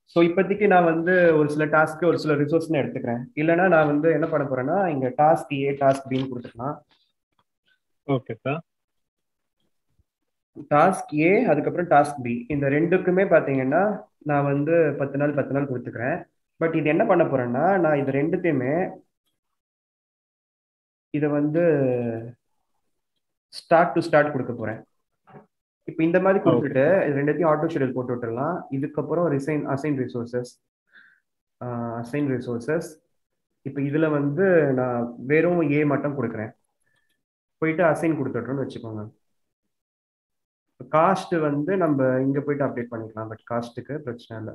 so இப்போதைக்கு நான் வந்து ஒரு சில டாஸ்க்கு ஒரு சில ரிசோர்ஸ்னு எடுத்துக்கிறேன் இல்லைன்னா நான் வந்து என்ன பண்ண போறேன்னா இங்க டாஸ்க் ஏ டாஸ்க் பின்னு கொடுத்துக்கலாம் ஓகே சார் டாஸ்க் ஏ அதுக்கப்புறம் டாஸ்க் பி இந்த ரெண்டுக்குமே பார்த்தீங்கன்னா நான் வந்து பத்து நாள் பத்து நாள் கொடுத்துக்கிறேன் பட் இது என்ன பண்ண போறேன்னா நான் இது ரெண்டுத்தையுமே இதை வந்து ஸ்டார்ட் டு ஸ்டார்ட் கொடுக்க போறேன் இப்போ இந்த மாதிரி கொடுத்துட்டு இது ரெண்டுத்தையும் ஆட்டோ ஷெடியூல் போட்டு விட்டுறலாம் இதுக்கப்புறம் resign assign resources assign resources இப்போ இதில் வந்து நான் வெறும் ஏ மட்டும் கொடுக்குறேன் போயிட்டு அசைன் கொடுத்துட்றோன்னு வச்சுக்கோங்க காஸ்ட் வந்து நம்ம இங்கே போயிட்டு அப்டேட் பண்ணிக்கலாம் பட் காஸ்ட்டுக்கு பிரச்சனை இல்லை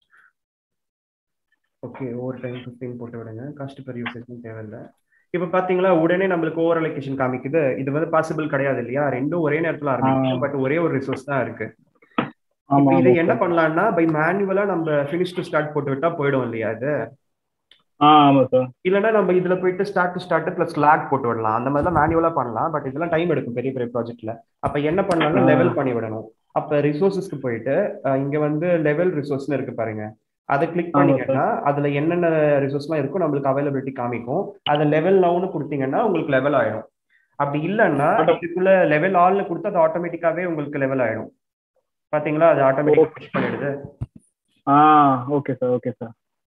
ஓகே ஓவர் டைம் ஃபிஃப்டீன் போட்டு விடுங்க காஸ்ட் பெர் யூசேஜ்னு தேவையில்லை இப்போ பார்த்தீங்களா உடனே நம்மளுக்கு ஓவர் அலோகேஷன் காமிக்குது இது வந்து பாசிபிள் கிடையாது இல்லையா ரெண்டும் ஒரே நேரத்தில் ஆரம்பிக்கும் பட் ஒரே ஒரு ரிசோர்ஸ் தான் இருக்கு இப்போ இதை என்ன பண்ணலாம்னா பை மேனுவலா நம்ம ஃபினிஷ் டு ஸ்டார்ட் போட்டு விட்டா போயிடும் இல்லையா இது ஆமா சார் இல்லைன்னா நம்ம இதுல போயிட்டு start to start plus lag போட்டு விடலாம் அந்த மாதிரிலாம் மேனுவலா பண்ணலாம் பட் இதெல்லாம் டைம் எடுக்கும் பெரிய பெரிய ப்ராஜெக்ட்ல அப்ப என்ன பண்ணலாம்னா லெவல் பண்ணி விடணும் அப்ப ரிசோர்சஸ்க்கு போயிட்டு இங்க வந்து லெவல் ரிசோர்ஸ்னு இருக்கு பாருங்க அதை கிளிக் பண்ணீங்கன்னா அதுல என்னென்ன ரிசோர்ஸ்லாம் இருக்கும் நம்மளுக்கு அவைலபிலிட்டி காமிக்கும் அதை லெவல் நவுன்னு கொடுத்தீங்கன்னா உங்களுக்கு லெவல் ஆயிடும் அப்படி இல்லைன்னா இதுக்குள்ள லெவல் ஆல்னு கொடுத்து அது ஆட்டோமேட்டிக்காவே உங்களுக்கு லெவல் ஆயிடும் பாத்தீங்களா அது ஆட்டோமேட்டிக்கா புஷ் பண்ணிடுது ஆ okay sir okay sir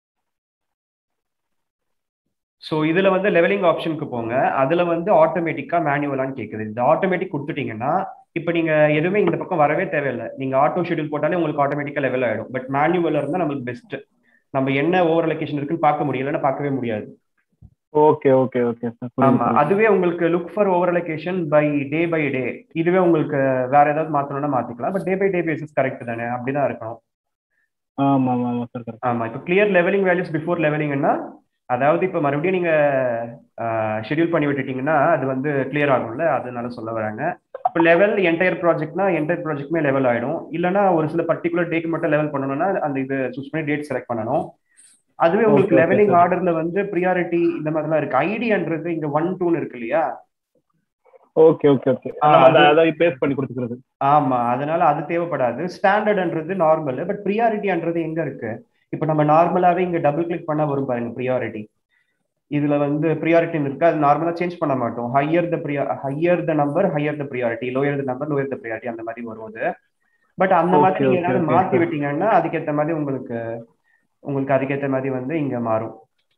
so இதுல வந்து லெவலிங் ஆப்ஷனுக்கு போங்க அதுல வந்து ஆட்டோமேட்டிக்கா மேனுவலான்னு கேக்குது இந்த ஆட்டோமேட்டிக் கொடுத்துட்டீங்கன்னா இப்போ நீங்க எதுவுமே இந்த பக்கம் வரவே தேவையில்லை நீங்க ஆட்டோ ஷெடியூல் போட்டாலே உங்களுக்கு ஆட்டோமேட்டிக்கா லெவல் ஆயிடும் பட் மேனுவல் இருந்தா நம்மளுக்கு பெஸ்ட் நம்ம என்ன ஓவர் லொகேஷன் இருக்குன்னு பார்க்க முடியலன்னா பார்க்கவே முடியாது ஓகே ஓகே ஓகே சார் ஆமா அதுவே உங்களுக்கு look for overallocation by day by day இதுவே உங்களுக்கு வேற ஏதாவது மாத்தணும்னா மாத்திக்கலாம் but day by day basis correct தானே அப்படிதான் இருக்கணும் ஆமா ஆமா ஆமா சார் ஆமா இப்போ கிளியர் லெவலிங் வேல்யூஸ் பிஃபோர் லெவலிங்னா அதாவது இப்போ மறுபடியும் நீங்க ஷெடியூல் பண்ணி விட்டுட்டீங்கன்னா அது வந்து கிளியர் ஆகும்ல அதனால சொல்ல வராங்க இப்போ லெவல் என்டையர் ப்ராஜெக்ட்னா என்டையர் ப்ராஜெக்ட்மே லெவல் ஆயிடும் இல்லைன்னா ஒரு சில பர்டிகுலர் டேக்கு மட்டும் லெவல் பண்ணணும்னா அந்த இது சூஸ் பண்ணி டேட் செலக்ட் பண்ணணும் அதுவே உங்களுக்கு லெவலிங் ஆர்டர்ல வந்து ப்ரியாரிட்டி இந்த மாதிரிலாம் இருக்கு ஐடியான்றது இங்க ஒன் டூன்னு இருக்கு இல்லையா ஓகே ஓகே ஓகே அதை பேஸ் பண்ணி கொடுத்துக்கிறது ஆமா அதனால அது தேவைப்படாது ஸ்டாண்டர்ட்ன்றது நார்மல் பட் ப்ரியாரிட்டின்றது எங்க இருக்கு இப்போ நம்ம நார்மலாவே இங்க டபுள் கிளிக் பண்ணா வரும் பாருங்க ப்ரியாரிட்டி இதுல வந்து ப்ரியாரிட்டின்னு இருக்கு அது நார்மலா சேஞ்ச் பண்ண மாட்டோம் higher the prior higher the number higher the priority lower the number lower the priority அந்த மாதிரி வரும் அது பட் அந்த மாதிரி நீங்க ஏதாவது மாத்தி விட்டீங்கன்னா அதுக்கேற்ற மாதிரி உங்களுக்கு உங்களுக்கு அதுக்கேற்ற மாதிரி வந்து இங்க மாறும்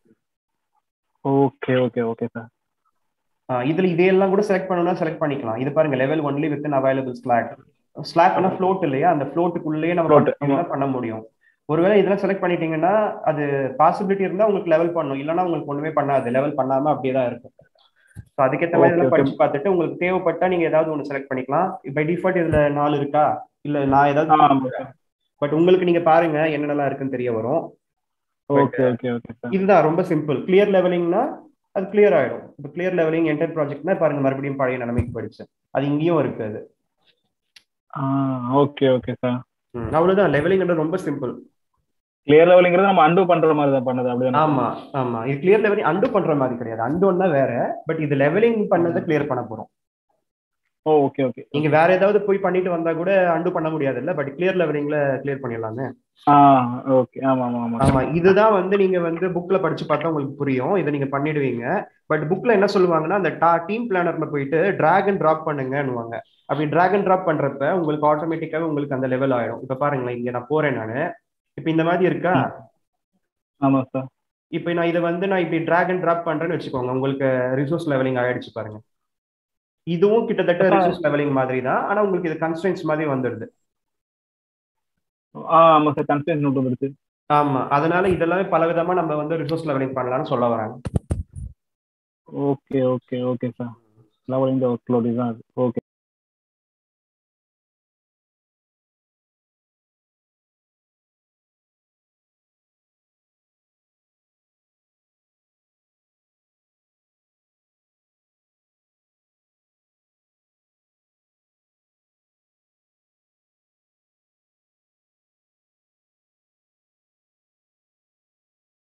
ஓகே ஓகே ஓகே சார் இதுல இதையெல்லாம் கூட செலக்ட் பண்ணணும்னா செலக்ட் பண்ணிக்கலாம் இது பாருங்க level only with available slack ஸ்லாக்னா ஃப்ளோட் இல்லையா அந்த ஃப்ளோட்டுக்குள்ளேயே நம்ம பண்ண முடியும் ஒருவேளை இதெல்லாம் செலக்ட் பண்ணிட்டீங்கன்னா அது பாசிபிலிட்டி இருந்தா உங்களுக்கு லெவல் பண்ணும் இல்லைன்னா உங்களுக்கு ஒண்ணுமே பண்ணாது லெவல் பண்ணாம அப்படியே தான் இருக்கும் ஸோ அதுக்கேற்ற மாதிரி எல்லாம் படிச்சு பார்த்துட்டு உங்களுக்கு தேவைப்பட்டா நீங்க ஏதாவது ஒன்று செலக்ட் பண்ணிக்கலாம் பை டிஃபால்ட் இதுல நாலு இருக்கா இல்ல நான் ஏதாவது பட் உங்களுக்கு நீங்க பாருங்க என்னென்னலாம் இருக்குன்னு தெரிய வரும் ஓகே ஓகே ஓகே இதுதான் ரொம்ப சிம்பிள் கிளியர் லெவலிங்னா அது கிளியர் ஆயிடும் இப்போ கிளியர் லெவலிங் என்டர் ப்ராஜெக்ட்னா பாருங்க மறுபடியும் பழைய நிலைமைக்கு போயிடுச்சு அது இங்கேயும் இருக்கு அது ஓகே ஓகே சார் அவ்வளவுதான் லெவலிங்ன்றது ரொம்ப சிம்பிள் கிளியர் லெவலிங்கிறது நம்ம அண்டு பண்ற மாதிரி தான் பண்ணது அப்படி ஆமா ஆமா இது கிளியர் லெவலிங் அண்டு பண்ற மாதிரி கிடையாது அண்டுன்னா வேற பட் இது லெவலிங் பண்ணதை கிளியர் பண்ண போறோம் ஓ ஓகே ஓகே நீங்க வேற ஏதாவது போய் பண்ணிட்டு வந்தா கூட அண்டு பண்ண முடியாது இல்ல பட் கிளியர் லெவலிங்ல கிளியர் பண்ணிடலாமே ஆ ஓகே ஆமா ஆமா ஆமா ஆமா இதுதான் வந்து நீங்க வந்து புக்ல படிச்சு பார்த்தா உங்களுக்கு புரியும் இதை நீங்க பண்ணிடுவீங்க பட் புக்ல என்ன சொல்லுவாங்கன்னா அந்த டீம் பிளானர்ல போயிட்டு டிராக் அண்ட் டிராப் பண்ணுங்கன்னுவாங்க அப்படி டிராக் அண்ட் டிராப் பண்றப்ப உங்களுக்கு ஆட்டோமேட்டிக்காவே உங்களுக்கு அந்த லெவல் ஆயிடும் இப்ப பாருங்களேன் இங்க நான் போறேன் நானு இப்ப இந்த மாதிரி இருக்கா ஆமா சார் இப்ப நான் இதை வந்து நான் இப்படி டிராக் அண்ட் டிராப் பண்றேன்னு வச்சுக்கோங்க உங்களுக்கு ரிசோர்ஸ் லெவலிங் ஆயிடுச்சு பாருங்க இதுவும் கிட்டத்தட்ட ரிசோர்ஸ் லெவலிங் மாதிரி தான் ஆனா உங்களுக்கு இது கன்ஸ்டன்ஸ் மாதிரி வந்துடுது ஆமா சார் கன்ஸ்டன்ஸ் நோட் வந்துருச்சு ஆமா அதனால இதெல்லாமே பல விதமா நம்ம வந்து ரிசோர்ஸ் லெவலிங் பண்ணலாம்னு சொல்ல வராங்க okay okay okay sir leveling workload தான் ஓகே